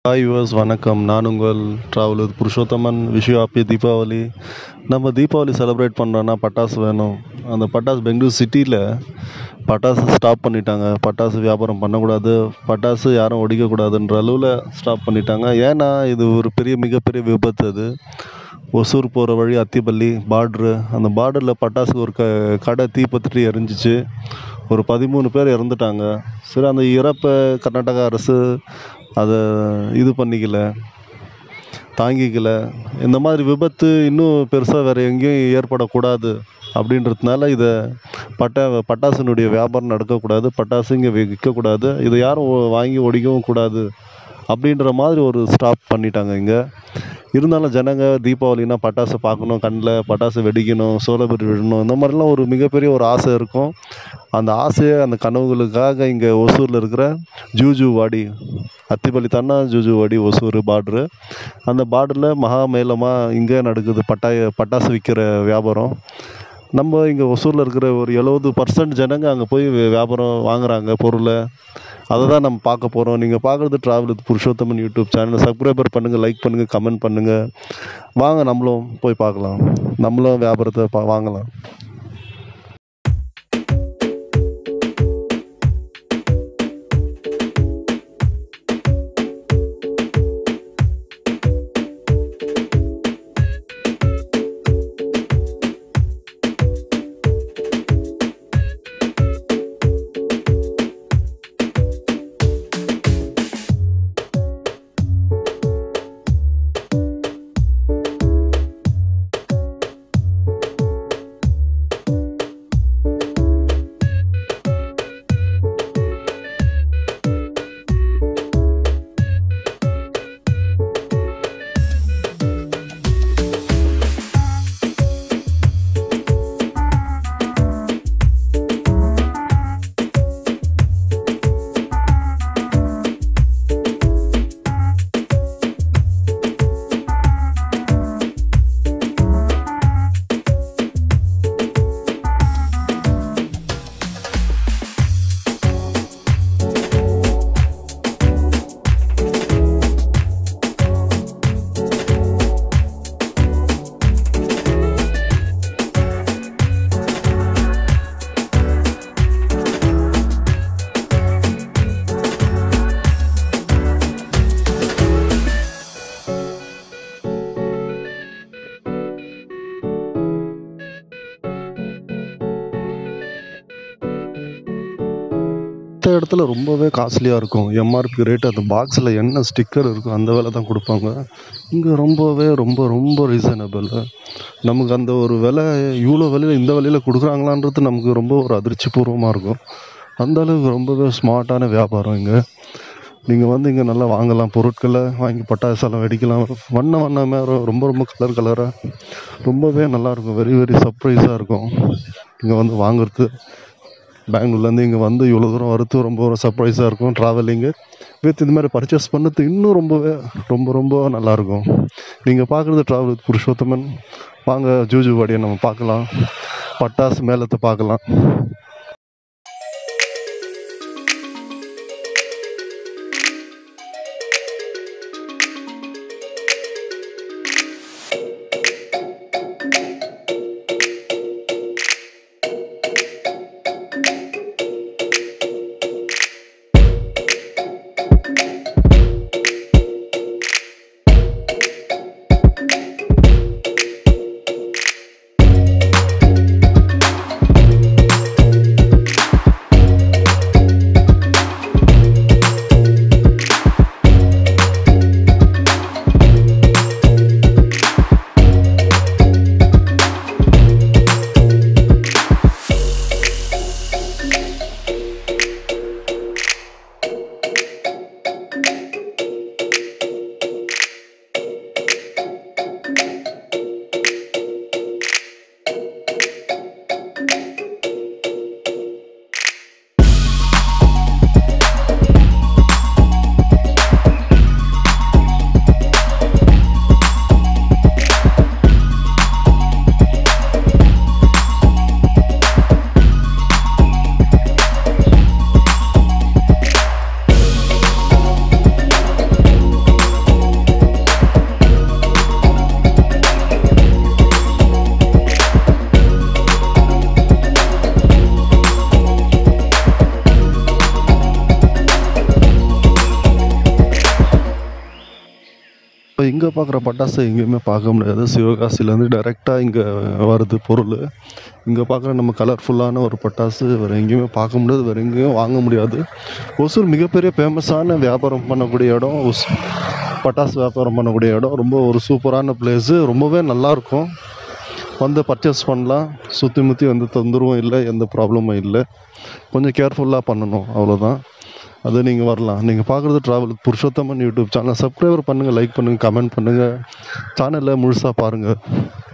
hi yours வணக்கம் நான் உங்கள் ட்ராவலர் புருஷோத்தமன் விஷயம் ஹாப்பி தீபாவளி நம்ம தீபாவளி செலிப்ரேட் பண்ணுறோன்னா பட்டாசு வேணும் அந்த பட்டாசு பெங்களூர் சிட்டியில் பட்டாசு ஸ்டாப் பண்ணிட்டாங்க பட்டாசு வியாபாரம் பண்ணக்கூடாது பட்டாசு யாரும் வெடிக்கக்கூடாதுன்ற அளவில் ஸ்டாப் பண்ணிட்டாங்க ஏன்னா இது ஒரு பெரிய மிகப்பெரிய விபத்து அது ஒசூர் போகிற வழி அத்திப்பள்ளி பார்ட்ரு அந்த பார்டரில் பட்டாசு ஒரு க கடை தீப்பற்றிட்டு எரிஞ்சிச்சு ஒரு பதிமூணு பேர் இறந்துட்டாங்க சரி அந்த இறப்பை கர்நாடகா அரசு அதை இது பண்ணிக்கல தாங்கிக்கல இந்த மாதிரி விபத்து இன்னும் பெருசாக வேறு எங்கேயும் ஏற்படக்கூடாது அப்படின்றதுனால இதை பட்டா பட்டாசுனுடைய வியாபாரம் நடக்கக்கூடாது பட்டாசு இங்கே விற்கக்கூடாது இதை யாரும் ஒ- வாங்கி ஒடிக்கவும் கூடாது அப்படின்ற மாதிரி ஒரு ஸ்டாப் பண்ணிட்டாங்க இங்கே இருந்தாலும் ஜனங்க தீபாவளினா பட்டாசு பார்க்கணும் கண்ணில் பட்டாசு வெடிக்கணும் சோளபுரி விடணும் இந்த மாதிரிலாம் ஒரு மிகப்பெரிய ஒரு ஆசை இருக்கும் அந்த ஆசையை அந்த கனவுகளுக்காக இங்கே ஒசூரில் இருக்கிற ஜூஜு வாடி அத்திப்பள்ளி தாண்டா ஜூஜு வாடி ஒசூர் பார்ட்ரு அந்த பார்டரில் மகா மேலமாக இங்கே நடக்குது பட்டாய பட்டாசு விற்கிற வியாபாரம் நம்ம இங்கே ஒசூரில் இருக்கிற ஒரு எழுபது பர்சன்ட் ஜனங்க அங்கே போய் வி- வியாபாரம் வாங்குறாங்க பொருளை அதை தான் நம்ம பார்க்க போகிறோம் நீங்கள் பார்க்குறது ட்ராவல் வித் புருஷோத்தமன் யூடியூப் சேனலை சப்ஸ்கிரைபர் பண்ணுங்கள் லைக் பண்ணுங்கள் கமெண்ட் பண்ணுங்கள் வாங்க நம்மளும் போய் பார்க்கலாம் நம்மளும் வியாபாரத்தை பா வாங்கலாம் மற்ற இடத்துல ரொம்பவே காஸ்ட்லியாக இருக்கும் எம்ஆர்பி ரேட் அந்த பாக்ஸில் என்ன ஸ்டிக்கர் இருக்கோ அந்த விலை தான் கொடுப்பாங்க இங்கே ரொம்பவே ரொம்ப ரொம்ப ரீசனபிள் நமக்கு அந்த ஒரு விலை இவ்வளோ விலையில் இந்த விலையில் கொடுக்குறாங்களான்றது நமக்கு ரொம்ப ஒரு அதிர்ச்சி பூர்வமாக இருக்கும் அந்த அளவுக்கு ரொம்பவே ஸ்மார்ட்டான வியாபாரம் இங்கே நீங்கள் வந்து இங்கே நல்லா வாங்கலாம் பொருட்களை வாங்கி பட்டாசெல்லாம் வெடிக்கலாம் வண்ண வண்ணமாக ரொம்ப ரொம்ப கலர் கலராக ரொம்பவே நல்லாயிருக்கும் வெரி வெரி சர்ப்ரைஸாக இருக்கும் இங்கே வந்து வாங்குறது பெங்களூர்லேருந்து இங்கே வந்து இவ்வளோ தூரம் வரது ரொம்ப ஒரு சர்ப்ரைஸாக இருக்கும் ட்ராவலிங்கு வித் இது மாதிரி பர்ச்சேஸ் பண்ணது இன்னும் ரொம்பவே ரொம்ப ரொம்ப நல்லாயிருக்கும் நீங்கள் பார்க்குறது ட்ராவல் வித் புருஷோத்தமன் வாங்க ஜூஜு வாடியை நம்ம பார்க்கலாம் பட்டாசு மேளத்தை பார்க்கலாம் இப்போ இங்கே பார்க்குற பட்டாசு எங்கேயுமே பார்க்க முடியாது சிவகாசிலேருந்து டைரெக்டாக இங்கே வருது பொருள் இங்கே பார்க்குற நம்ம கலர்ஃபுல்லான ஒரு பட்டாசு வேறு எங்கேயுமே பார்க்க முடியாது வேறு எங்கேயும் வாங்க முடியாது ஒசூர் மிகப்பெரிய ஃபேமஸான வியாபாரம் பண்ணக்கூடிய இடம் ஒஸ் பட்டாசு வியாபாரம் பண்ணக்கூடிய இடம் ரொம்ப ஒரு சூப்பரான பிளேஸு ரொம்பவே நல்லாயிருக்கும் வந்து பர்ச்சேஸ் பண்ணலாம் சுற்றி முற்றி எந்த தொந்தரவும் இல்லை எந்த ப்ராப்ளமும் இல்லை கொஞ்சம் கேர்ஃபுல்லாக பண்ணணும் அவ்வளோதான் அது நீங்கள் வரலாம் நீங்கள் பார்க்குறது travel Purushothaman YouTube channel subscriber பண்ணுங்கள் லைக் பண்ணுங்கள் கமெண்ட் பண்ணுங்கள் சேனலை முழுசாக பாருங்கள்